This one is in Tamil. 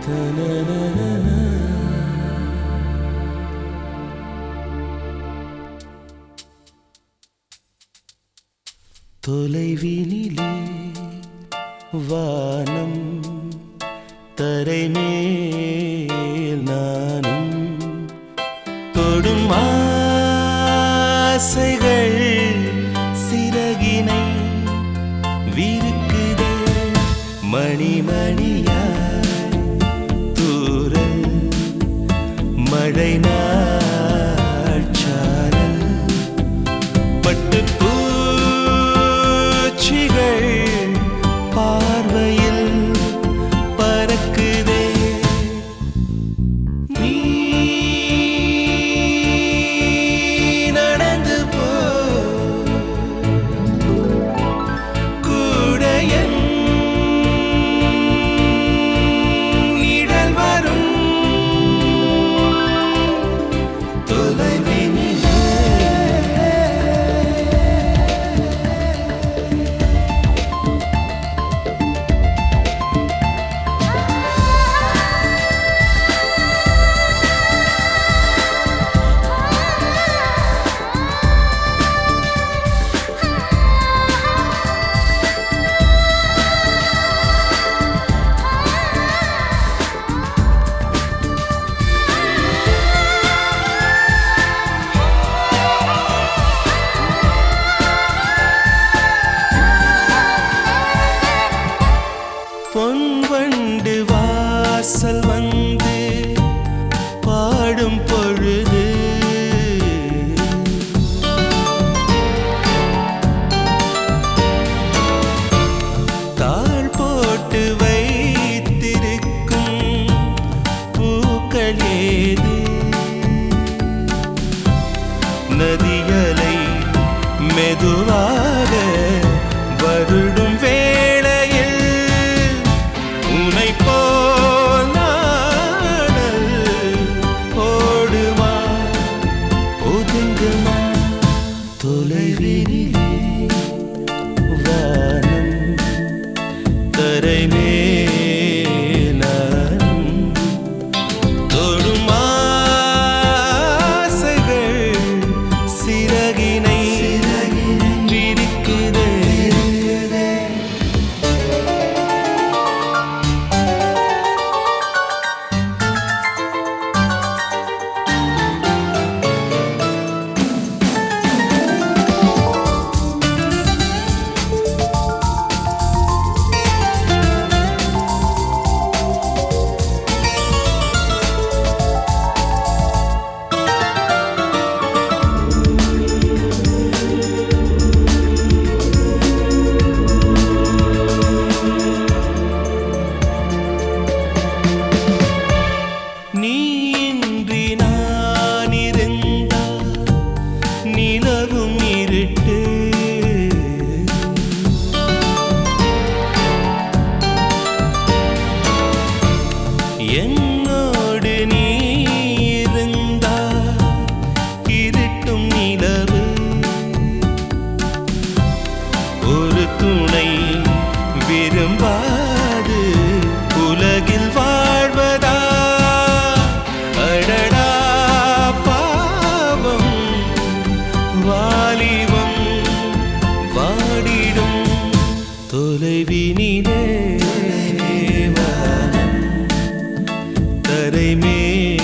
தொலைவினிலே வானம் தரைமேல் நானும் தொடும் ஆசைகள் சிறகினை விருக்குதே மணிமணியாய் தூரல் மழை நாட்சாரல் பட்டு பூச்சிகள் பார்வையில் பறக்குதே நீ நடந்து போ கூட என் நிழல் வரும் தொலைவினிலே பொன் வண்டு வாசல் வந்து பாடும் பொழுது தாழ் போட்டு வைத்திருக்கும் பூக்கள் ஏது நதியலை மெதுவாக வருடும் வேளையில் உனை போல் நாடல் ஓடுமா ஒதுங்குமா தொலைவினிலே வானம் தரைமேலும் தொடும் ஆசைகள் சிறகினை விரிக்குதே நீ இன்றி நான் இருந்தால் நிலவும் இருட்டு என்னோடு நீ இருந்தால் இருட்டும் நிலவு ஒரு துணை விரும்பாது உலகில் வாழ்வதா அடடா பாவம் வாலிபம் வாடிடும் தொலைவினிலே வானம் தரைமே